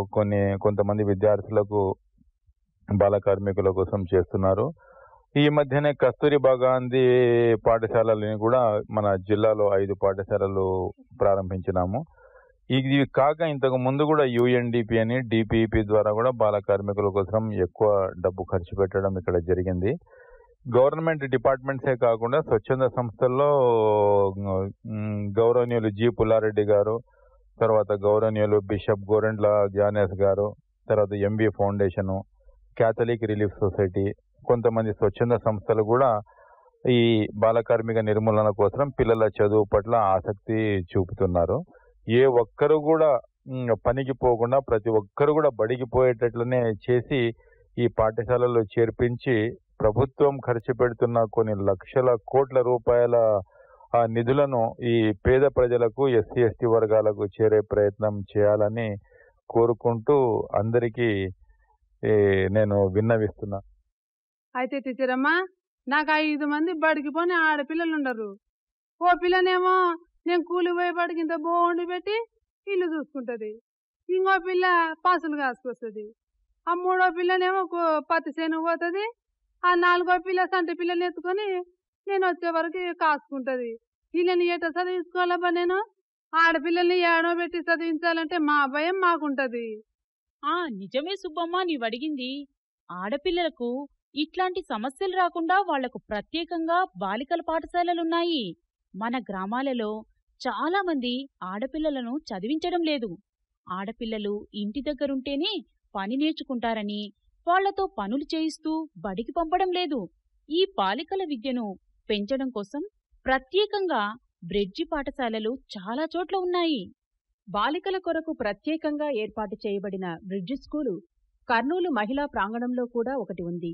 కొన్ని కొంతమంది విద్యార్థులకు బాల కార్మికుల కోసం చేస్తున్నారు ఈ మధ్యనే కస్తూరిబా గాంధీ పాఠశాలని కూడా మన జిల్లాలో ఐదు పాఠశాలలు ప్రారంభించినాము ఇది కాక ఇంతకు ముందు కూడా యుఎన్డిపి అని డిపిఈపి ద్వారా కూడా బాల కార్మికుల కోసం ఎక్కువ డబ్బు ఖర్చు పెట్టడం ఇక్కడ జరిగింది గవర్నమెంట్ డిపార్ట్మెంట్సే కాకుండా స్వచ్ఛంద సంస్థల్లో ఉమ్, గౌరవనీయులు జి పుల్లారెడ్డి గారు తర్వాత గౌరవనీయులు బిషప్ గోరెంట్ల జ్ఞానేష్ గారు తర్వాత MB foundation Catholic relief society కొంతమంది స్వచ్ఛంద సంస్థలు కూడా ఈ బాల కార్మిక నిర్మూలన కోసం పిల్లల చదువు పట్ల ఆసక్తి చూపుతున్నారు ఏ ఒక్కరు కూడా ఉమ్, పనికి పోకుండా ప్రతి ఒక్కరు కూడా బడికి పోయేటట్లనే చేసి ఈ పాఠశాలలో చేర్పించి ప్రభుత్వం ఖర్చు పెడుతున్న కొన్ని లక్షల కోట్ల రూపాయల ఆ నిధులను ఈ పేద ప్రజలకు ఎస్సీ ఎస్టీ వర్గాలకు చేరే ప్రయత్నం చేయాలని కోరుకుంటూ అందరికీ ఏ, నేను విన్నవిస్తున్నా అయితే టీచర్ అమ్మా నాకు ఐదు మంది బడికి పోని ఆడపిల్లలు ఉండరు ఓ పిల్లనేమో నేను కూలి పోయే బడికి ఇంత బోండి పెట్టి ఇల్లు చూసుకుంటది ఇంకో పిల్ల పాసులు కాసుకొస్తుంది ఆ మూడో పిల్లనేమో కు- పత్తి చేను పోతుంది ఆ నాలుగో పిల్ల సంటి పిల్లని ఎత్తుకొని నేను వచ్చే వరకు కాసుకుంటది వీళ్ళని ఎట చదివించుకోవాలబ్బా నేను ఆడపిల్లల్ని ఏడో పెట్టి చదివించాలంటే మా భయం మాకుంటది ఆ నిజమే సుబ్బమ్మ నీవడిగింది ఆడపిల్లలకు ఇట్లాంటి సమస్యలు రాకుండా వాళ్లకు ప్రత్యేకంగా బాలికల పాఠశాలలున్నాయి మన గ్రామాలలో చాలా మంది ఆడపిల్లలను చదివించడం లేదు ఆడపిల్లలు ఇంటి దగ్గరుంటేనే పని నేర్చుకుంటారని వాళ్లతో పనులు చేయిస్తూ బడికి పంపడం లేదు ఈ బాలికల విద్యను పెంచడం కోసం ప్రత్యేకంగా బ్రెడ్జి పాఠశాలలు చాలా చోట్ల ఉన్నాయి బాలికల కొరకు ప్రత్యేకంగా ఏర్పాటు చేయబడిన బ్రిడ్జ్ స్కూలు కర్నూలు మహిళా ప్రాంగణంలో కూడా ఒకటి ఉంది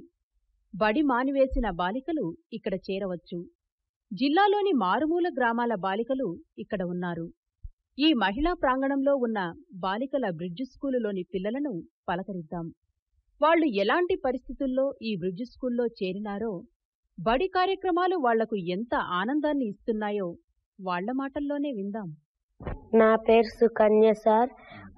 బడి మానివేసిన బాలికలు ఇక్కడ చేరవచ్చు జిల్లాలోని మారుమూల గ్రామాల బాలికలు ఇక్కడ ఉన్నారు ఈ మహిళా ప్రాంగణంలో ఉన్న బాలికల బ్రిడ్జ్ స్కూలులోని పిల్లలను పలకరిద్దాం వాళ్ళు ఎలాంటి పరిస్థితుల్లో ఈ బ్రిడ్జ్ స్కూల్లో చేరినారో బడి కార్యక్రమాలు వాళ్లకు ఎంత ఆనందాన్ని ఇస్తున్నాయో వాళ్ల మాటల్లోనే విందాం నా పేరు సుకన్య సార్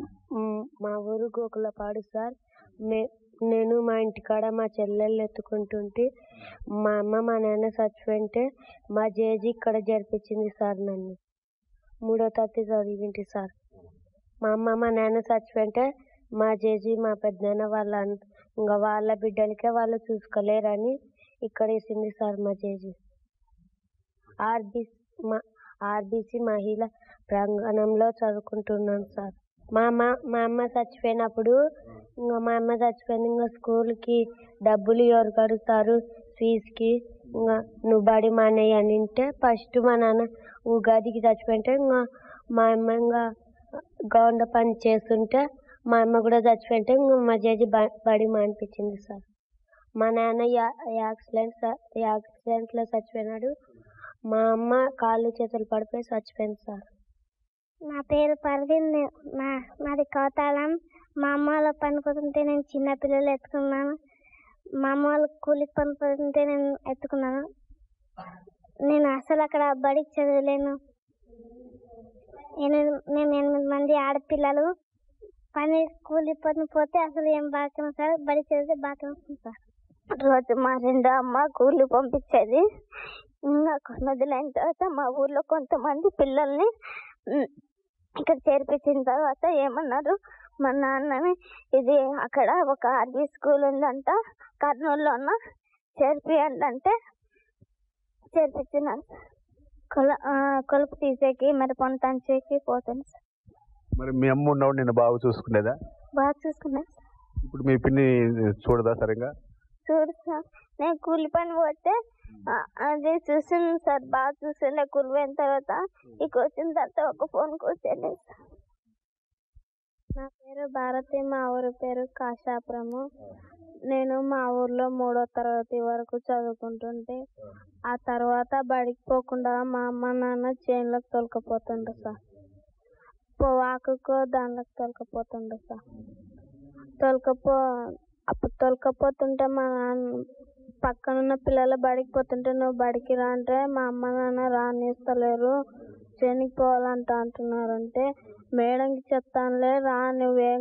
మ్, మా ఊరు గోకులపాడు సార్ మే నేను మా ఇంటికాడ మా చెల్లెళ్ళు ఎత్తుకుంటుంటే మా అమ్మ మా నాన్న చచ్చిపోయింటే మా జేజీ ఇక్కడ జరిపించింది సార్ నన్ను మూడో తరగతి చదివింటి సార్ మా అమ్మ మా నాన్న చచ్చిపోయింటే మా జేజీ మా పెద్దనాన్న వాళ్ళ అన్- ఇంకా వాళ్ళ బిడ్డలకే వాళ్ళు చూసుకోలేరని ఇక్కడ వేసింది సార్ మా జేజీ ఆర్బీసీ మా ఆర్బీసీ మహిళ ప్రాంగణంలో చదువుకుంటున్నాను సార్ మా అమ్మ మా అమ్మ చచ్చిపోయినప్పుడు ఇంకా మా అమ్మ చచ్చిపోయింది ఇంకా స్కూల్కి డబ్బులు ఎవరు కడుగుతారు ఫీజుకి ఇంకా నువ్వు బడి మానేయి అని అంటే ఫస్ట్ మా నాన్న ఉగాదికి చచ్చిపోయింటే ఇంకా మా అమ్మ ఇంకా గౌండ పని చేస్తుంటే మా అమ్మ కూడా చచ్చిపోయింటే ఇంకా మా జడ్జి బడి మానిపించింది సార్ మా నాన్న యా- యాక్సిడెంట్ స- యాక్సిడెంట్లో చచ్చిపోయినాడు మా అమ్మ కాళ్ళు చేతులు పడిపోయి చచ్చిపోయింది సార్ నా పేరు పర్వీన్ నా నాది కోతాళం మా అమ్మ వాళ్ళ పనుకుంటే నేను చిన్న పిల్లలు ఎత్తుకున్నాను మా అమ్మ వాళ్ళ కూలికి పనుకుంటే నేను ఎత్తుకున్నాను నేను అసలు అక్కడ బడికి చదవలేను ఎనిమిది మేము ఎనిమిది మంది ఆడపిల్లలు పని కూలి పని పోతే అసలు ఏం బాగా సార్ బడి చదివితే బాగా వస్తుంది సార్ రోజు మా రెండో అమ్మ కూలి పంపించేది ఇంకా కొన్ని అయిన తర్వాత మా ఊర్లో కొంతమంది పిల్లల్ని ఉమ్, ఇక్కడ చేర్పించిన తర్వాత ఏమన్నారు మా నాన్నని ఇది అక్కడ ఒక ఆర్మీ స్కూల్ ఉందంట కర్నూలులోన చేర్పియండి అంటే చేర్పించినారు కొల ఆ, కొలుపు తీసేకి మరి పొంత తంచేకి పోతాను సార్ మరి మీ అమ్మ ఉన్నవాడు నేను బాగా చూసుకునేదా బాగా చూసుకున్నా ఇప్పుడు మీ పిన్ని చూడదా సరిగా చూడు సార్ నేను కూలి పని పోతే ఆ, అది చూసింది సార్ బాగా చూసిండే కూలి పోయిన తర్వాత ఇక వచ్చిన తర్వాత ఒక ఫోన్ కూర్చోలేదు సార్ నా పేరు భారతి మా ఊరి పేరు కాశాపురము నేను మా ఊర్లో మూడో తరగతి వరకు చదువుకుంటుంటే ఆ తర్వాత బడికి పోకుండా మా అమ్మ నాన్న చేనులకు తోలుకపోతుండ్రు సార్ పొవాకుకో దానిలోకి తోలుకపోతుండ్రు సార్ తోలుకపో అప్పుడు తోలుకపోతుంటే మా నాన్న పక్కనున్న పిల్లలు బడికి పోతుంటే నువ్వు బడికి రా అంటే మా అమ్మ నాన్న రానిస్తలేరు చేనికి పోవాలంట అంటున్నారంటే మేడంకి చెప్తానులే రా నువ్వేం